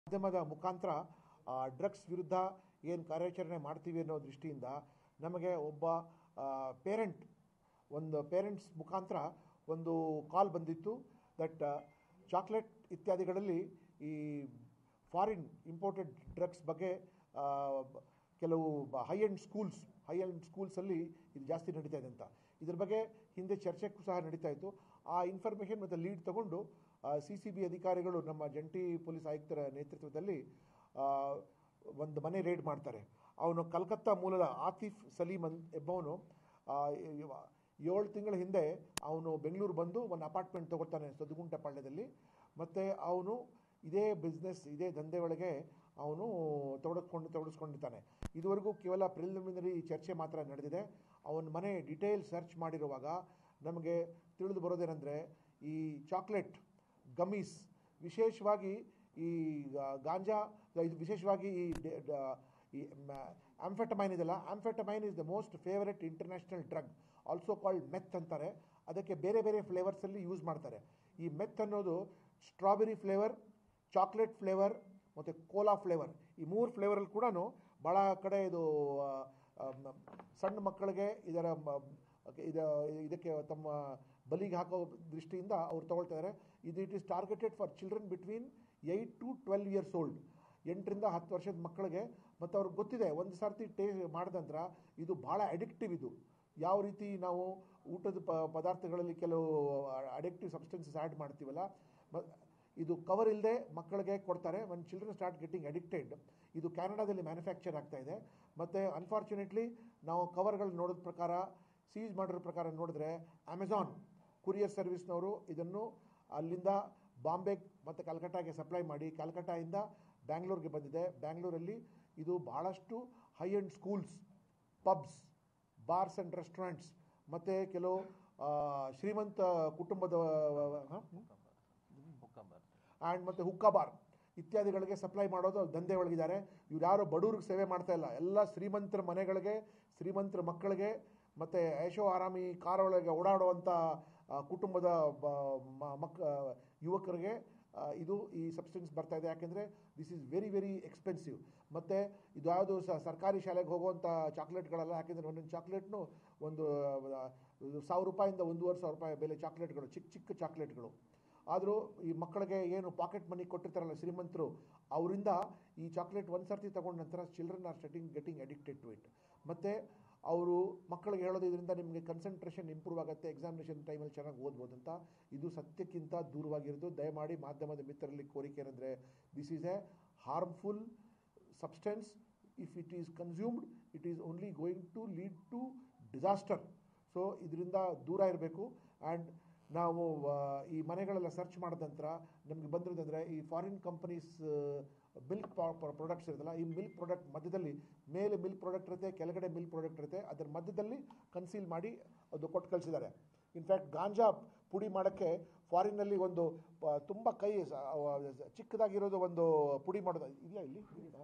ಮಾಧ್ಯಮದ ಮುಖಾಂತರ ಡ್ರಗ್ಸ್ ವಿರುದ್ಧ ಏನು ಕಾರ್ಯಾಚರಣೆ ಮಾಡ್ತೀವಿ ಅನ್ನೋ ದೃಷ್ಟಿಯಿಂದ ನಮಗೆ ಒಬ್ಬ ಪೇರೆಂಟ್ ಒಂದು ಪೇರೆಂಟ್ಸ್ ಮುಖಾಂತರ ಒಂದು ಕಾಲ್ ಬಂದಿತ್ತು ದಟ್ ಚಾಕ್ಲೇಟ್ ಇತ್ಯಾದಿಗಳಲ್ಲಿ ಈ ಫಾರಿನ್ ಇಂಪೋರ್ಟೆಡ್ ಡ್ರಗ್ಸ್ ಬಗ್ಗೆ ಆ, ಬ- ಕೆಲವು high end schools high end ಸ್ಕೂಲ್ಸಲ್ಲಿ ಇದು ಜಾಸ್ತಿ ನಡೀತಾ ಇದೆ ಅಂತ ಇದ್ರ ಬಗ್ಗೆ ಹಿಂದೆ ಚರ್ಚೆಗೂ ಸಹ ನಡೀತಾ ಇತ್ತು ಆ ಇನ್ಫಾರ್ಮೇಷನ್ ಮತ್ತು ಲೀಡ್ ತಗೊಂಡು ಸಿ ಸಿ ಬಿ ಅಧಿಕಾರಿಗಳು ನಮ್ಮ ಜಂಟಿ ಪೊಲೀಸ್ ಆಯುಕ್ತರ ನೇತೃತ್ವದಲ್ಲಿ ಆ, ಒಂದು ಮನೆ ರೇಡ್ ಮಾಡ್ತಾರೆ ಅವನು ಕಲ್ಕತ್ತಾ ಮೂಲದ ಆತಿಫ್ ಸಲೀಮ್ ಅನ್ ಎಂಬವನು ಆ, ಇವ- ಏಳು ತಿಂಗಳ ಹಿಂದೆ ಅವನು ಬೆಂಗಳೂರು ಬಂದು ಒಂದು ಅಪಾರ್ಟ್ಮೆಂಟ್ ತಗೊಳ್ತಾನೆ ಸದುಗುಂಟಪಾಳ್ಯದಲ್ಲಿ ಮತ್ತು ಅವನು ಇದೇ ಬಿಸ್ನೆಸ್ ಇದೇ ದಂಧೆ ಒಳಗೆ ಅವನು ತೊಡಗಿಕೊಂಡು ತೊಡಗಿಸ್ಕೊಂಡಿರ್ತಾನೆ ಇದುವರೆಗೂ ಕೇವಲ ಪ್ರಿಲಿಮಿನರಿ ಚರ್ಚೆ ಮಾತ್ರ ನಡೆದಿದೆ ಅವನ ಮನೆ ಡಿಟೇಲ್ ಸರ್ಚ್ ಮಾಡಿರುವಾಗ ನಮಗೆ ತಿಳಿದು ಬರೋದೇನೆಂದರೆ ಈ ಚಾಕ್ಲೇಟ್ ಗಮೀಸ್ ವಿಶೇಷವಾಗಿ ಈ ಗಾ- ಗಾಂಜಾ ಇದು ವಿಶೇಷವಾಗಿ ಈ ಡೆ- ಡ- ಈ ಆಂಫೆಟಮೈನ್ ಇದೆಲ್ಲ amphetamine is the most favourite international drug also called meth ಅಂತಾರೆ ಅದಕ್ಕೆ ಬೇರೆ ಬೇರೆ ಫ್ಲೇವರ್ಸಲ್ಲಿ ಯೂಸ್ ಮಾಡ್ತಾರೆ ಈ ಮೆತ್ ಅನ್ನೋದು ಸ್ಟ್ರಾಬೆರಿ ಫ್ಲೇವರ್ ಚಾಕ್ಲೇಟ್ ಫ್ಲೇವರ್ ಮತ್ತು ಕೋಲಾ ಫ್ಲೇವರ್ ಈ ಮೂರು ಫ್ಲೇವರಲ್ಲಿ ಕೂಡ ಭಾಳ ಕಡೆ ಇದು ಆ, ಆ, ಮ- ಸಣ್ಣ ಮಕ್ಕಳಿಗೆ ಇದರ ಮ- ಇದ ಇದಕ್ಕೆ ತಮ್ಮ ಬಲಿಗೆ ಹಾಕೋ ದೃಷ್ಟಿಯಿಂದ ಅವ್ರು ತಗೊಳ್ತಾ ಇದು it is targeted for children between eight to twelve years old ಎಂಟರಿಂದ ಹತ್ತು ವರ್ಷದ ಮಕ್ಕಳಿಗೆ ಮತ್ತು ಅವ್ರಿಗೆ ಗೊತ್ತಿದೆ ಒಂದು ಸರ್ತಿ ಟೇ ಮಾಡಿದ ನಂತರ ಇದು ಭಾಳ ಅಡಿಕ್ಟಿವ್ ಇದು ಯಾವ ರೀತಿ ನಾವು ಊಟದ ಪ ಪದಾರ್ಥಗಳಲ್ಲಿ ಕೆಲವು ಅಡಿಕ್ಟಿವ್ ಸಬ್ಸ್ಟೆನ್ಸಸ್ ಆ್ಯಡ್ ಮಾಡ್ತೀವಲ್ಲ ಮ- ಇದು ಕವರ್ ಇಲ್ಲದೆ ಮಕ್ಕಳಿಗೆ ಕೊಡ್ತಾರೆ one children start getting addicted ಇದು ಕ್ಯಾನಡಾದಲ್ಲಿ ಮ್ಯಾನುಫ್ಯಾಕ್ಚರ್ ಆಗ್ತಾ ಇದೆ ಮತ್ತು ಅನ್ಫಾರ್ಚುನೇಟ್ಲಿ ನಾವು ಕವರ್ಗಳು ನೋಡಿದ ಪ್ರಕಾರ ಸೀಸ್ ಮಾಡಿರೋ ಪ್ರಕಾರ ನೋಡಿದ್ರೆ ಅಮೆಝಾನ್ ಕುರಿಯರ್ ಸರ್ವಿಸ್ನವರು ಇದನ್ನು ಅಲ್ಲಿಂದ ಬಾಂಬೆ ಮತ್ತು ಕಲ್ಕಟ್ಟಾಗೆ ಸಪ್ಲೈ ಮಾಡಿ ಕಲ್ಕಟ್ಟಾಯಿಂದ ಬ್ಯಾಂಗ್ಳೂರ್ಗೆ ಬಂದಿದೆ ಬ್ಯಾಂಗ್ಳೂರಲ್ಲಿ ಇದು ಭಾಳಷ್ಟು high end schools pubs bars and restaurants ಮತ್ತು ಕೆಲವು ಆ, ಶ್ರೀಮಂತ ಕುಟುಂಬದ ಹ? ಆ್ಯಂಡ್ ಮತ್ತು ಹುಕ್ಕಾ ಬಾರ್ ಇತ್ಯಾದಿಗಳಿಗೆ ಸಪ್ಲೈ ಮಾಡೋದು ದಂಧೆ ಒಳಗಿದ್ದಾರೆ ಇವ್ರು ಯಾರು ಬಡವ್ರಿಗೆ ಸೇವೆ ಮಾಡ್ತಾ ಇಲ್ಲ ಎಲ್ಲ ಶ್ರೀಮಂತರ ಮನೆಗಳಿಗೆ ಶ್ರೀಮಂತರ ಮಕ್ಕಳಿಗೆ ಮತ್ತು ಐಶೋ ಆರಾಮಿ ಕಾರ್ ಒಳಗೆ ಓಡಾಡುವಂಥ ಆ, ಕುಟುಂಬದ ಬ- ಮ- ಮಕ್ ಯುವಕರಿಗೆ ಆ, ಇದು ಈ ಸಬ್ಸ್ಟೆನ್ಸ್ ಬರ್ತಾ ಇದೆ ಯಾಕೆಂದರೆ this is very very expensive ಮತ್ತು ಇದು ಯಾವುದು ಸ ಸರ್ಕಾರಿ ಶಾಲೆಗೆ ಹೋಗುವಂಥ ಚಾಕ್ಲೇಟ್ಗಳಲ್ಲ ಯಾಕೆಂದರೆ ಒಂದೊಂದು ಚಾಕ್ಲೇಟ್ನು ಒಂದು ಆ, ಇದು ಸಾವಿರ ರೂಪಾಯಿಂದ ಒಂದೂವರೆ ಸಾವಿರ ರೂಪಾಯಿ ಬೆಲೆ ಚಾಕ್ಲೇಟ್ಗಳು ಚಿಕ್ಕ ಚಿಕ್ಕ ಚಾಕ್ಲೇಟ್ಗಳು ಆದರೂ ಈ ಮಕ್ಕಳಿಗೆ ಏನು ಪಾಕೆಟ್ ಮನಿ ಕೊಟ್ಟಿರ್ತಾರಲ್ಲ ಶ್ರೀಮಂತರು ಅವರಿಂದ ಈ ಚಾಕ್ಲೇಟ್ ಒಂದು ಸರ್ತಿ ತಗೊಂಡ ನಂತರ children are starting getting addicted to it ಮತ್ತು ಅವರು ಮಕ್ಕಳಿಗೆ ಹೇಳೋದು ಇದರಿಂದ ನಿಮಗೆ ಕನ್ಸಂಟ್ರೇಷನ್ ಇಂಪ್ರೂವ್ ಆಗುತ್ತೆ ಎಕ್ಸಾಮಿನೇಷನ್ ಟೈಮಲ್ಲಿ ಚೆನ್ನಾಗಿ ಓದ್ಬೋದು ಅಂತ ಇದು ಸತ್ಯಕ್ಕಿಂತ ದೂರವಾಗಿರೋದು ದಯಮಾಡಿ ಮಾಧ್ಯಮದ ಮಿತ್ರರಲ್ಲಿ ಕೋರಿಕೆ ಏನಂದರೆ this is a harmful substance if it is consumed it is only going to lead to disaster so ಇದರಿಂದ ದೂರ ಇರಬೇಕು ಆ್ಯಂಡ್ ನಾವು ಆ, ಈ ಮನೆಗಳೆಲ್ಲ ಸರ್ಚ್ ಮಾಡಿದ ನಂತರ ನಮಗೆ ಬಂದಿರೋದಂದರೆ ಈ ಫಾರಿನ್ ಕಂಪನೀಸ್ ಮಿಲ್ಕ್ ಪ್ರಾಡಕ್ಟ್ಸ್ ಇರುತ್ತಲ್ಲ ಈ ಮಿಲ್ಕ್ ಪ್ರಾಡಕ್ಟ್ ಮಧ್ಯದಲ್ಲಿ ಮೇಲೆ ಮಿಲ್ಕ್ ಪ್ರಾಡಕ್ಟ್ ಇರುತ್ತೆ ಕೆಳಗಡೆ ಮಿಲ್ಕ್ ಪ್ರಾಡಕ್ಟ್ ಇರುತ್ತೆ ಅದರ ಮಧ್ಯದಲ್ಲಿ ಕನ್ಸೀಲ್ ಮಾಡಿ ಅದು ಕೊಟ್ಟು ಕಳಿಸಿದ್ದಾರೆ ಇನ್ಫ್ಯಾಕ್ಟ್ ಗಾಂಜಾ ಪುಡಿ ಮಾಡೋಕ್ಕೆ ಫಾರಿನ್ನಲ್ಲಿ ಒಂದು ಆ, ತುಂಬ ಕೈ ಸ- ಆ, ಚಿಕ್ಕದಾಗಿರೋದು ಒಂದು ಪುಡಿ ಮಾಡೋದು ಇದೆಯಾ ಇಲ್ಲಿ ಇದೆಯಾ?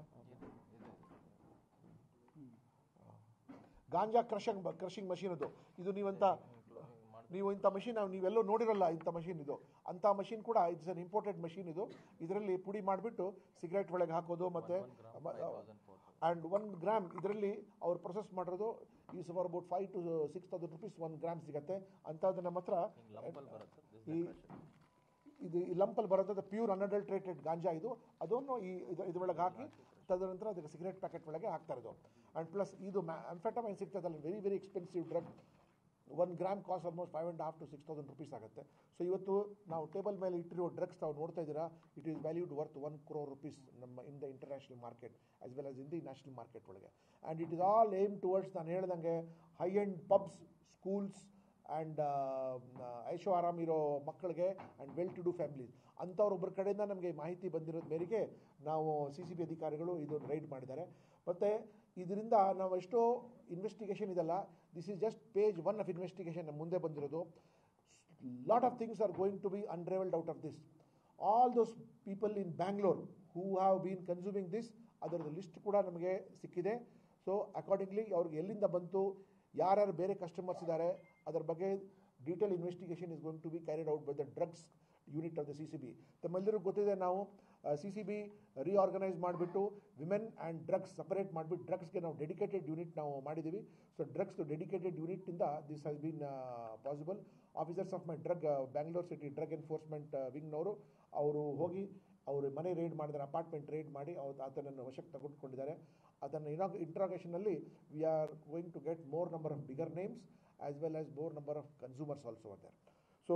ಗಾಂಜಾ ಕ್ರಷಂಗ್ ಕ್ರಷಿಂಗ್ ಮಷೀನ್ ಅದು ಇದು ನೀವಂತ ನೀವು ಇಂಥ ಮಷೀನ್ ನೀವೆಲ್ಲೋ ನೋಡಿರಲ್ಲ ಇಂಥ ಮಷೀನ್ ಇದು ಅಂಥ ಮಷೀನ್ ಕೂಡ ಇಟ್ಸ್ ಅನ್ ಇಂಪೋರ್ಟೆಡ್ ಮಷೀನ್ ಇದು ಇದರಲ್ಲಿ ಪುಡಿ ಮಾಡಿಬಿಟ್ಟು ಸಿಗರೇಟ್ ಒಳಗೆ ಹಾಕೋದು ಮತ್ತು ಆ್ಯಂಡ್ ಒನ್ ಗ್ರಾಮ್ ಇದರಲ್ಲಿ ಅವ್ರು ಪ್ರೊಸೆಸ್ ಮಾಡಿರೋದು is for about five to six thousand rupees one gram ಸಿಗುತ್ತೆ ಅಂಥದ್ದು ನಮ್ಮ ಹತ್ರ ಈ ಇದು ಈ ಲಂಪಲ್ಲಿ ಬರೋದು ಪ್ಯೂರ್ ಅನ್ಅಡಲ್ಟ್ರೇಟೆಡ್ ಗಾಂಜಾ ಇದು ಅದನ್ನು ಈ ಇದು ಇದರೊಳಗೆ ಹಾಕಿ ತದನಂತರ ಅದಕ್ಕೆ ಸಿಗರೇಟ್ ಪ್ಯಾಕೆಟ್ ಒಳಗೆ ಹಾಕ್ತಾ ಇರೋದು ಆ್ಯಂಡ್ ಪ್ಲಸ್ ಇದು ಅಂಫೆಟಮೈನ್ ಸಿಗ್ತದಲ್ಲ very very expensive drug one gram cost almost five and half to six thousand rupees ಆಗುತ್ತೆ ಸೊ ಇವತ್ತು ನಾವು ಟೇಬಲ್ ಮೇಲೆ ಇಟ್ಟಿರೋ ಡ್ರಗ್ಸ್ ತಾವು ನೋಡ್ತಾ ಇದ್ದೀರಾ it is valued worth one crore rupees ನಮ್ಮ in the international market as well as in the national market ಒಳಗೆ and it is all aim towards ನಾನು ಹೇಳ್ದಂಗೆ high end pubs schools and ಐಶೋ ಆರಾಮ್ ಇರೋ ಮಕ್ಕಳಿಗೆ and well to do families ಅಂಥವ್ರೊಬ್ಬರ ಕಡೆಯಿಂದ ನಮಗೆ ಮಾಹಿತಿ ಬಂದಿರೋದ ಮೇರೆಗೆ ನಾವು ಸಿ ಸಿ ಬಿ ಅಧಿಕಾರಿಗಳು ಇದು ರೈಡ್ ಮಾಡಿದ್ದಾರೆ ಮತ್ತು ಇದರಿಂದ ನಾವು ಎಷ್ಟೋ ಇನ್ವೆಸ್ಟಿಗೇಷನ್ ಇದಲ್ಲ this is just page one of investigation ನಮ್ಮ ಮುಂದೆ ಬಂದಿರೋದು lot of things are going to be unravelled out of this all those people in Bangalore who have been consuming this ಅದರದ್ದು ಲಿಸ್ಟ್ ಕೂಡ ನಮಗೆ ಸಿಕ್ಕಿದೆ ಸೊ ಅಕಾರ್ಡಿಂಗ್ಲಿ ಅವ್ರಿಗೆ ಎಲ್ಲಿಂದ ಬಂತು ಯಾರ್ಯಾರು ಬೇರೆ ಕಸ್ಟಮರ್ಸ್ ಇದ್ದಾರೆ ಅದರ ಬಗ್ಗೆ detail investigation is going to be carried out by the drugs unit of the C C B ತಮ್ಮೆಲ್ಲರಿಗೂ ಗೊತ್ತಿದೆ ನಾವು ಸಿ ಸಿ ಬಿ ರಿಆರ್ಗನೈಸ್ ಮಾಡಿಬಿಟ್ಟು ವಿಮೆನ್ ಆ್ಯಂಡ್ ಡ್ರಗ್ಸ್ ಸಪರೇಟ್ ಮಾಡಿಬಿಟ್ಟು ಡ್ರಗ್ಸ್ಗೆ ನಾವು ಡೆಡಿಕೇಟೆಡ್ ಯೂನಿಟ್ ನಾವು ಮಾಡಿದ್ದೀವಿ ಸೊ ಡ್ರಗ್ಸ್ ಡೆಡಿಕೇಟೆಡ್ ಯೂನಿಟ್ಟಿಂದ this has been possible officers of my drug Bangalore city drug enforcement ವಿಂಗ್ನವರು ಅವರು ಹೋಗಿ ಅವರು ಮನೆ ರೇಡ್ ಮಾಡಿದ್ದಾರೆ ಅಪಾರ್ಟ್ಮೆಂಟ್ ರೇಡ್ ಮಾಡಿ ಅವ್ರು ಆತನನ್ನು ವಶಕ್ಕೆ ತೆಗೆದುಕೊಂಡಿದ್ದಾರೆ ಅದನ್ನು ಇನಾಗ್ ಇಂಟ್ರಾಗೇಷನಲ್ಲಿ we are going to get more number of bigger names as well as more number of consumers also there so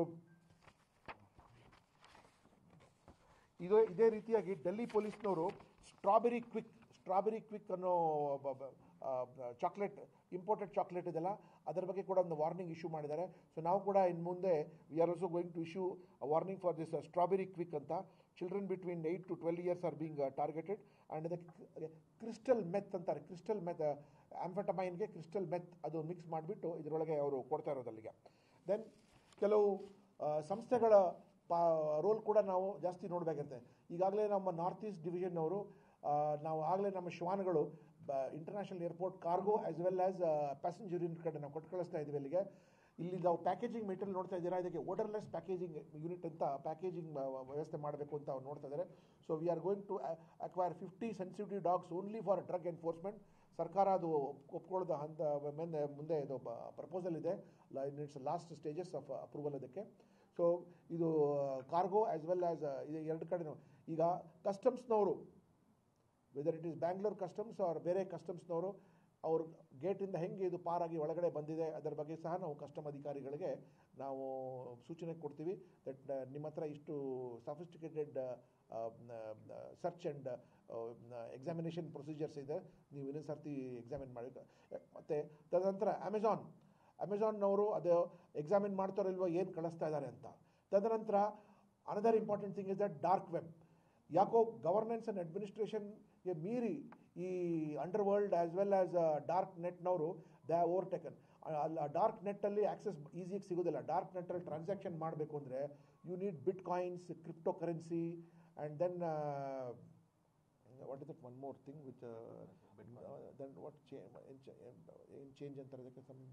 ಇದೇ ಇದೇ ರೀತಿಯಾಗಿ ಡೆಲ್ಲಿ ಪೊಲೀಸ್ನವರು ಸ್ಟ್ರಾಬೆರಿ ಕ್ವಿಕ್ ಸ್ಟ್ರಾಬೆರಿ ಕ್ವಿಕ್ ಅನ್ನೋ ಚಾಕ್ಲೇಟ್ ಇಂಪೋರ್ಟೆಡ್ ಚಾಕ್ಲೇಟ್ ಇದೆಲ್ಲ ಅದರ ಬಗ್ಗೆ ಕೂಡ ಒಂದು ವಾರ್ನಿಂಗ್ ಇಶ್ಯೂ ಮಾಡಿದ್ದಾರೆ ಸೊ ನಾವು ಕೂಡ ಇನ್ನು ಮುಂದೆ we are also going to issue warning for this strawberry quick ಅಂತ children between eight to twelve years are being targeted and ಅದಕ್ಕೆ ಕ್ರಿಸ್ಟಲ್ ಮೆತ್ ಅಂತಾರೆ ಕ್ರಿಸ್ಟಲ್ ಮೆತ್ ಆಂಫೆಟಮೈನ್ಗೆ ಕ್ರಿಸ್ಟಲ್ ಮೆತ್ ಅದು ಮಿಕ್ಸ್ ಮಾಡಿಬಿಟ್ಟು ಇದರೊಳಗೆ ಅವರು ಕೊಡ್ತಾ ಇರೋದು ಅಲ್ಲಿಗೆ ದೆನ್ ಕೆಲವು ಆ, ಸಂಸ್ಥೆಗಳ ಪಾ ರೋಲ್ ಕೂಡ ನಾವು ಜಾಸ್ತಿ ನೋಡಬೇಕಿರುತ್ತೆ ಈಗಾಗಲೇ ನಮ್ಮ ನಾರ್ತ್ ಈಸ್ಟ್ ಡಿವಿಷನ್ ಅವರು ನಾವು ಆಗಲೇ ನಮ್ಮ ಶ್ವಾನಗಳು international airport cargo as well as passenger unit ಕಡೆ ನಾವು ಕೊಟ್ಟು ಕಳಿಸ್ತಾ ಇದ್ದೀವಿ ಅಲ್ಲಿಗೆ ಇಲ್ಲಿ ನಾವು ಪ್ಯಾಕೇಜಿಂಗ್ ಮೆಟೀರಿಯಲ್ ನೋಡ್ತಾ ಇದ್ದೀರಾ ಇದಕ್ಕೆ ಓಡರ್ಲೆಸ್ ಪ್ಯಾಕೇಜಿಂಗ್ ಯೂನಿಟ್ ಅಂತ ಪ್ಯಾಕೇಜಿಂಗ್ ವ್ಯವಸ್ಥೆ ಮಾಡಬೇಕು ಅಂತ ಅವ್ರು ನೋಡ್ತಾ ಇದ್ದಾರೆ so we are going to acquire fifty sensitive dogs only for drug enforcement ಸರ್ಕಾರ ಅದು ಒಪ್ಕೊಳ್ಳೋದು ಹಂತ ಮುಂದೆ ಮುಂದೆ ಇದು ಪ್ರಪೋಸಲ್ ಇದೆ in its last stages of approval ಅದಕ್ಕೆ ಸೊ ಇದು ಕಾರ್ಗೋ ಆಸ್ ವೆಲ್ ಆಸ್ ಇದು ಎರಡು ಕಡೆನೂ ಈಗ ಕಸ್ಟಮ್ಸ್ನವರು whether it is Bangalore customs or ಬೇರೆ ಕಸ್ಟಮ್ಸ್ನವರು ಅವ್ರ ಗೇಟಿಂದ ಹೆಂಗೆ ಇದು ಪಾರಾಗಿ ಒಳಗಡೆ ಬಂದಿದೆ ಅದರ ಬಗ್ಗೆ ಸಹ ನಾವು ಕಸ್ಟಮ್ ಅಧಿಕಾರಿಗಳಿಗೆ ನಾವು ಸೂಚನೆ ಕೊಡ್ತೀವಿ ದಟ್ ನಿಮ್ಮ ಹತ್ರ ಇಷ್ಟು sophisticated search and examination procedures ಇದೆ ನೀವು ಇನ್ನೊಂದು ಸರ್ತಿ ಎಕ್ಸಾಮಿನ್ ಮಾಡಿ ಮತ್ತು ತದನಂತರ ಅಮೆಝಾನ್ ಅಮೆಝಾನ್ನವರು ಅದು ಎಕ್ಸಾಮಿನ್ ಮಾಡ್ತಾರೋ ಇಲ್ವೋ ಏನು ಕಳಿಸ್ತಾ ಇದ್ದಾರೆ ಅಂತ ತದನಂತರ another important thing is that dark web ಯಾಕೋ ಗವರ್ನೆನ್ಸ್ ಆ್ಯಂಡ್ ಅಡ್ಮಿನಿಸ್ಟ್ರೇಷನ್ಗೆ ಮೀರಿ ಈ underworld as well as dark ನೆಟ್ನವರು ದೇ ಓವರ್ಟೇಕನ್ ಅಲ್ಲಿ ಆ ಡಾರ್ಕ್ ನೆಟ್ಟಲ್ಲಿ ಆಕ್ಸೆಸ್ ಈಸಿಯಾಗಿ ಸಿಗೋದಿಲ್ಲ ಡಾರ್ಕ್ ನೆಟ್ಟಲ್ಲಿ ಟ್ರಾನ್ಸಾಕ್ಷನ್ ಮಾಡಬೇಕು ಅಂದರೆ you need bitcoins cryptocurrency and then what is that one more thing which then what ಏನು ಚೇಂಜ್ ಅಂತಾರೆ ಅದಕ್ಕೆ ಸಮ್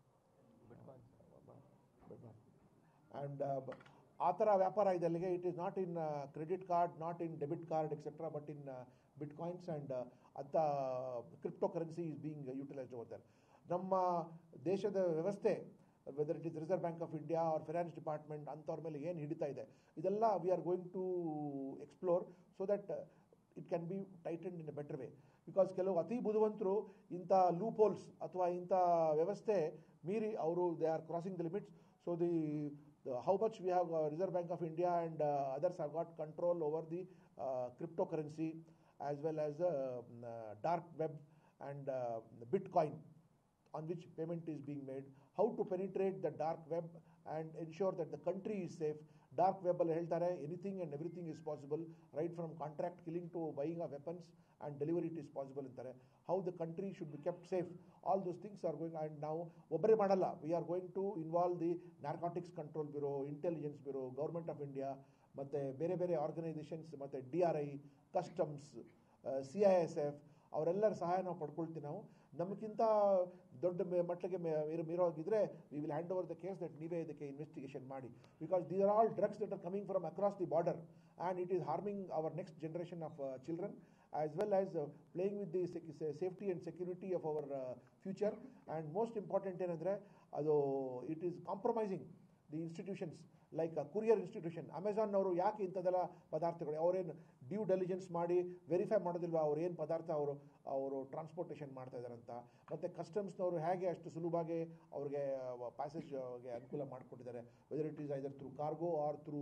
ಆ್ಯಂಡ್ ಆ ಥರ ವ್ಯಾಪಾರ ಇದೆ ಅಲ್ಲಿಗೆ it is not in credit card not in debit card etcetera but in bitcoins and ಅಂಥ cryptocurrency is being utilised over there ನಮ್ಮ ದೇಶದ ವ್ಯವಸ್ಥೆ whether it is Reserve Bank of India or finance department ಅಂಥವ್ರ ಮೇಲೆ ಏನು ಹಿಡಿತಾ ಇದೆ ಇದೆಲ್ಲ we are going to explore so that it can be tightened in a better way because ಕೆಲವು ಅತಿ ಬುದ್ಧಿವಂತರು ಇಂಥ ಲೂಪೋಲ್ಸ್ ಅಥವಾ ಇಂಥ ವ್ಯವಸ್ಥೆ ಮೀರಿ ಅವರು they are crossing the limits so the how much we have uh, Reserve Bank of India and uh, others have got control over the uh, cryptocurrency as well as the um, uh, dark web and uh, the Bitcoin on which payment is being made, how to penetrate the dark web and ensure that the country is safe. Dark ವೆಬ್ಬಲ್ಲಿ ಹೇಳ್ತಾರೆ anything and everything is possible right from contract killing to buying of weapons and delivery it is possible ಅಂತಾರೆ how the country should be kept safe all those things are going and ನಾವು ಒಬ್ಬರೇ ಮಾಡಲ್ಲ we are going to involve the narcotics control bureau intelligence bureau government of India ಮತ್ತು ಬೇರೆ ಬೇರೆ organisations ಮತ್ತು D R I customs C I S F ಅವರೆಲ್ಲರ ಸಹಾಯ ನಾವು ಪಡ್ಕೊಳ್ತೀವಿ ನಾವು ನಮಗಿಂತ ದೊಡ್ಡ ಮೆ- ಮಟ್ಟಿಗೆ ಮೆ- ಮೀರೋ ಮೀರೋಗಿದ್ರೆ we will hand over the case that ನೀವೇ ಇದಕ್ಕೆ ಇನ್ವೆಸ್ಟಿಗೇಷನ್ ಮಾಡಿ because these are all drugs that are coming from across the border and it is harming our next generation of children as well as playing with the safety and security of our future and most important ಏನಂದರೆ ಅದು it is compromising the institutions like courier institution ಅಮೆಝಾನ್ನವರು ಯಾಕೆ ಇಂಥದ್ದೆಲ್ಲ ಪದಾರ್ಥಗಳು ಅವರೇನು due diligence ಮಾಡಿ verify ಮಾಡೋದಿಲ್ವಾ ಅವ್ರು ಏನು ಪದಾರ್ಥ ಅವರು ಅವರು ಟ್ರಾನ್ಸ್ಪೋರ್ಟೇಷನ್ ಮಾಡ್ತಾ ಇದ್ದಾರೆ ಅಂತ ಮತ್ತು ಕಸ್ಟಮ್ಸ್ನವರು ಹೇಗೆ ಅಷ್ಟು ಸುಲಭವಾಗಿ ಅವ್ರಿಗೆ ಪ್ಯಾಸೇಜ್ಗೆ ಅನುಕೂಲ ಮಾಡಿಕೊಟ್ಟಿದ್ದಾರೆ whether it is either through cargo or through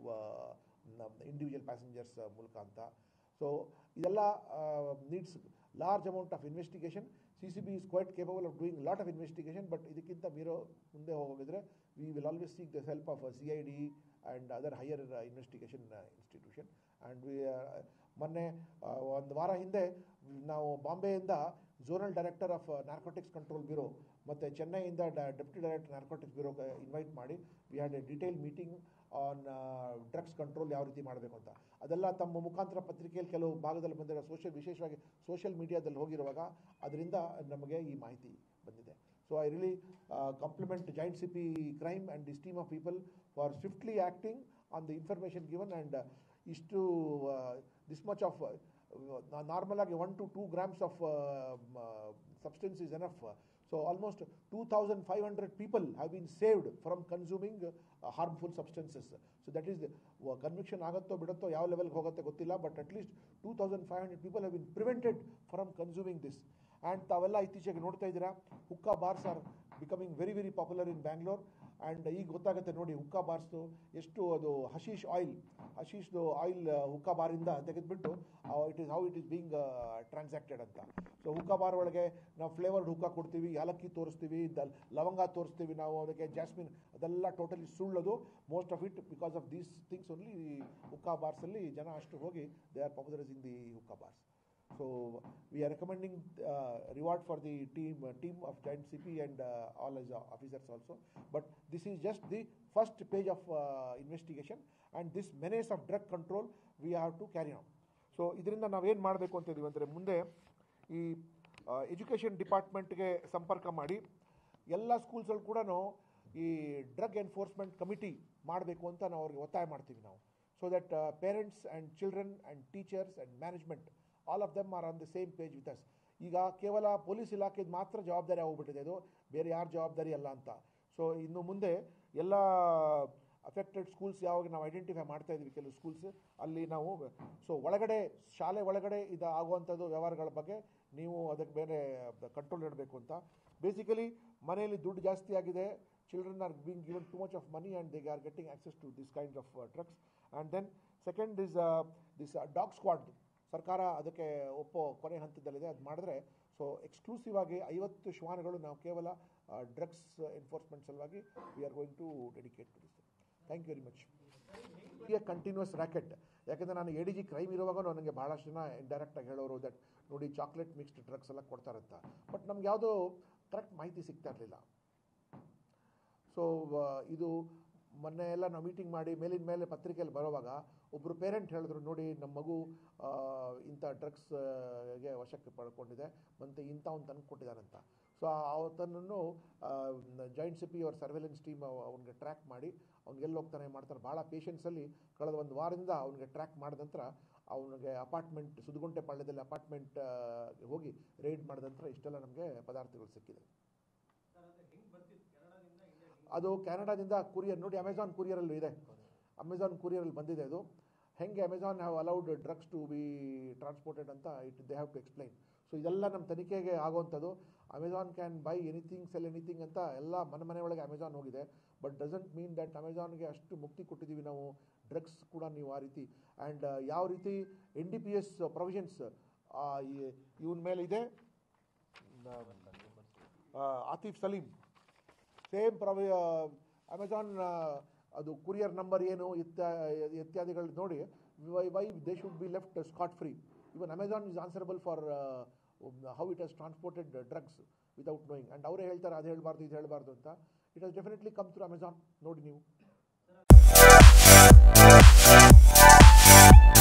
individual passengers ಮೂಲಕ ಅಂತ ಸೊ ಇದೆಲ್ಲ needs large amount of investigation C C B is quite capable of doing lot of investigation but ಇದಕ್ಕಿಂತ ಮೀರೋ ಮುಂದೆ ಹೋಗಿದ್ರೆ we will always seek the help of C I D and other higher investigation institution and we ಮೊನ್ನೆ ಆ, ಒಂದು ವಾರ ಹಿಂದೆ ನಾವು ಬಾಂಬೆಯಿಂದ zonal director of narcotics control bureau ಮತ್ತು ಚೆನ್ನೈಯಿಂದ ಡೆಪ್ಯೂಟಿ ಡೈರೆಕ್ಟರ್ ನಾರ್ಕೋಟಿಕ್ಸ್ ಬ್ಯೂರೋಗೆ ಇನ್ವೈಟ್ ಮಾಡಿ we had a detail meeting on drugs control ಯಾವ ರೀತಿ ಮಾಡಬೇಕು ಅಂತ ಅದೆಲ್ಲ ತಮ್ಮ ಮುಖಾಂತರ ಪತ್ರಿಕೆಯಲ್ಲಿ ಕೆಲವು ಭಾಗದಲ್ಲಿ ಬಂದಿರೋ ಸೋಷಿಯಲ್ ವಿಶೇಷವಾಗಿ ಸೋಷಿಯಲ್ ಮೀಡಿಯಾದಲ್ಲಿ ಹೋಗಿರುವಾಗ ಅದರಿಂದ ನಮಗೆ ಈ ಮಾಹಿತಿ ಬಂದಿದೆ so I really compliment joint C P crime and this team of people for swiftly acting on the information given and ಇಷ್ಟು ದಿಸ್ ಮಚ್ ಆಫ್ ನಾರ್ಮಲ್ ಆಗಿ one to two grams of substance is enough so almost two thousand five hundred people have been saved from consuming harmful substances so that is conviction ಆಗುತ್ತೋ ಬಿಡುತ್ತೋ ಯಾವ ಲೆವೆಲ್ಗೆ ಹೋಗುತ್ತೆ ಗೊತ್ತಿಲ್ಲ but at least two thousand five hundred people have been prevented from consuming this and ತಾವೆಲ್ಲ ಇತ್ತೀಚೆಗೆ ನೋಡ್ತಾ ಇದ್ದೀರಾ hookah bars are becoming very very popular in Bangalore and ಈಗ ಗೊತ್ತಾಗುತ್ತೆ ನೋಡಿ ಹುಕ್ಕಾ ಬಾರ್ಸ್ದು ಎಷ್ಟು ಅದು ಹಶೀಶ್ ಆಯಿಲ್ ಹಶೀಶ್ದು ಆಯಿಲ್ ಹುಕ್ಕಾ ಬಾರಿಂದ ತೆಗೆದುಬಿಟ್ಟು it is how it is being transacted ಅಂತ ಸೊ ಹುಕ್ಕಾ ಬಾರ್ ಒಳಗೆ ನಾವು ಫ್ಲೇವರ್ಡ್ ಹುಕ್ಕಾ ಕೊಡ್ತೀವಿ ಯಾಲಕ್ಕಿ ತೋರಿಸ್ತೀವಿ ದ ಲವಂಗ ತೋರಿಸ್ತೀವಿ ನಾವು ಅದಕ್ಕೆ ಜಾಸ್ಮಿನ್ ಅದೆಲ್ಲ ಟೋಟಲಿ ಸುಳ್ಳದು most of it because of these things only hookah ಬಾರ್ಸಲ್ಲಿ ಜನ ಅಷ್ಟು ಹೋಗಿ they are populars in the hookah bars So we are recommending uh, reward for the team uh, team of Giant CP and uh, all as uh, officers also. But this is just the first page of uh, investigation, and this menace of drug control we have to carry on. So ಇದರಿಂದ ನಾವೇನು ಮಾಡಬೇಕು ಅಂತ ಇದೀವಿ ಅಂದರೆ ಮುಂದೆ ಈ education ಡಿಪಾರ್ಟ್ಮೆಂಟ್ಗೆ ಸಂಪರ್ಕ ಮಾಡಿ ಎಲ್ಲ ಸ್ಕೂಲ್ಸಲ್ಲಿ ಕೂಡ ಈ ಡ್ರಗ್ ಎನ್ಫೋರ್ಸ್ಮೆಂಟ್ ಕಮಿಟಿ ಮಾಡಬೇಕು ಅಂತ ನಾವು ಅವ್ರಿಗೆ ಒತ್ತಾಯ ಮಾಡ್ತೀವಿ ನಾವು so that parents and children and teachers and management all of them are on the same page with us ಈಗ ಕೇವಲ ಪೊಲೀಸ್ ಇಲಾಖೆದು ಮಾತ್ರ ಜವಾಬ್ದಾರಿ ಆಗ್ಬಿಟ್ಟಿದೆ ಇದು ಬೇರೆ ಯಾರ ಜವಾಬ್ದಾರಿ ಅಲ್ಲ ಅಂತ ಸೊ ಇನ್ನು ಮುಂದೆ ಎಲ್ಲ ಅಫೆಕ್ಟೆಡ್ ಸ್ಕೂಲ್ಸ್ ಯಾವಾಗ ನಾವು ಐಡೆಂಟಿಫೈ ಮಾಡ್ತಾ ಇದ್ದೀವಿ ಕೆಲವು ಸ್ಕೂಲ್ಸ್ ಅಲ್ಲಿ ನಾವು ಸೊ ಒಳಗಡೆ ಶಾಲೆ ಒಳಗಡೆ ಇದು ಆಗುವಂಥದ್ದು ವ್ಯವಹಾರಗಳ ಬಗ್ಗೆ ನೀವು ಅದಕ್ಕೆ ಬೇರೆ ಕಂಟ್ರೋಲ್ ಇಡಬೇಕು ಅಂತ ಬೇಸಿಕಲಿ ಮನೆಯಲ್ಲಿ ದುಡ್ಡು ಜಾಸ್ತಿ ಆಗಿದೆ children are being given too much of money and they are getting access to this kind of drugs and then second is this dog squad ಸರ್ಕಾರ ಅದಕ್ಕೆ ಒಪ್ಪೋ ಕೊನೆ ಹಂತದಲ್ಲಿದೆ ಅದು ಮಾಡಿದ್ರೆ ಸೊ ಎಕ್ಸ್ಕ್ಲೂಸಿವ್ ಆಗಿ ಐವತ್ತು ಶ್ವಾನಗಳು ನಾವು ಕೇವಲ ಡ್ರಗ್ಸ್ ಎನ್ಫೋರ್ಸ್ಮೆಂಟ್ ಸಲುವಾಗಿ we are going to dedicate to this thank you very much a continuous racket ಯಾಕೆಂದರೆ ನಾನು ಎ ಡಿ ಜಿ ಕ್ರೈಮ್ ಇರುವಾಗ ನನಗೆ ಭಾಳಷ್ಟು ಜನ ಇಂಡೈರೆಕ್ಟಾಗಿ ಹೇಳೋರು ದಟ್ ನೋಡಿ ಚಾಕ್ಲೇಟ್ ಮಿಕ್ಸ್ಡ್ ಡ್ರಗ್ಸ್ ಎಲ್ಲ ಕೊಡ್ತಾರಂತ ಬಟ್ ನಮ್ಗೆ ಯಾವುದೋ ಕರೆಕ್ಟ್ ಮಾಹಿತಿ ಸಿಗ್ತಾ ಇರಲಿಲ್ಲ ಸೊ ಇದು ಮೊನ್ನೆ ಎಲ್ಲ ನಾವು ಮೀಟಿಂಗ್ ಮಾಡಿ ಮೇಲಿನ ಮೇಲೆ ಪತ್ರಿಕೆಯಲ್ಲಿ ಬರೋವಾಗ ಒಬ್ಬರು ಪೇರೆಂಟ್ ಹೇಳಿದ್ರು ನೋಡಿ ನಮ್ಮ ಮಗು ಆ, ಇಂಥ ಡ್ರಗ್ಸ್ಗೆ ವಶಕ್ಕೆ ಪಡ್ಕೊಂಡಿದೆ ಮತ್ತು ಇಂಥ ಒಂದು ತಂದು ಕೊಟ್ಟಿದ್ದಾನಂತ ಸೊ ಅವತನ್ನು ಜಾಯಿಂಟ್ ಸಿಪಿ ಅವ್ರ ಸರ್ವೆಲೆನ್ಸ್ ಟೀಮ್ ಅವ್ನಿಗೆ ಟ್ರ್ಯಾಕ್ ಮಾಡಿ ಅವ್ನಿಗೆ ಎಲ್ಲಿ ಹೋಗ್ತಾನೆ ಮಾಡ್ತಾನೆ ಭಾಳ ಪೇಷನ್ಸಲ್ಲಿ ಕಳೆದ ಒಂದು ವಾರದಿಂದ ಅವ್ನಿಗೆ ಟ್ರ್ಯಾಕ್ ಮಾಡಿದ ನಂತರ ಅವನಿಗೆ ಅಪಾರ್ಟ್ಮೆಂಟ್ ಸುದುಗುಂಟೆ ಪಾಳ್ಯದಲ್ಲಿ ಅಪಾರ್ಟ್ಮೆಂಟ್ ಹೋಗಿ ರೈಡ್ ಮಾಡಿದ ನಂತರ ಇಷ್ಟೆಲ್ಲ ನಮಗೆ ಪದಾರ್ಥಗಳು ಸಿಕ್ಕಿದೆ ಅದು ಕೆನಡಾದಿಂದ ಕುರಿಯರ್ ನೋಡಿ ಅಮೆಝಾನ್ ಕುರಿಯರಲ್ಲೂ ಇದೆ ಅಮೆಝಾನ್ ಕುರಿಯರಲ್ಲಿ ಬಂದಿದೆ ಅದು ಹೆಂಗೆ Amazon have allowed drugs to be transported ಅಂತ it they have to explain so ಇದೆಲ್ಲ ನಮ್ಮ ತನಿಖೆಗೆ ಆಗುವಂಥದ್ದು Amazon can buy anything sell anything ಅಂತ ಎಲ್ಲ ಮನೆ ಮನೆ ಒಳಗೆ ಅಮೆಝಾನ್ ಹೋಗಿದೆ ಬಟ್ ಡಸಂಟ್ ಮೀನ್ ದಟ್ ಅಮೆಝಾನ್ಗೆ ಅಷ್ಟು ಮುಕ್ತಿ ಕೊಟ್ಟಿದ್ದೀವಿ ನಾವು ಡ್ರಗ್ಸ್ ಕೂಡ ನೀವು ಆ ರೀತಿ ಆ್ಯಂಡ್ ಯಾವ ರೀತಿ N D P S provisions ಇವನ ಮೇಲೆ ಇದೆ ಆ, ಆತಿಫ್ ಸಲೀಂ ಸೇಮ್ ಪ್ರವಿ ಅಮೆಝಾನ್ ಅದು ಕುರಿಯರ್ ನಂಬರ್ ಏನು ಇತ್ಯ ಇತ್ಯಾದಿಗಳು ನೋಡಿ why why they should be left scot free even Amazon is answerable for how it has transported drugs without knowing and ಅವರೇ ಹೇಳ್ತಾರೆ ಅದು ಹೇಳಬಾರ್ದು ಇದು ಹೇಳಬಾರ್ದು ಅಂತ it has definitely come through Amazon ನೋಡಿ ನೀವು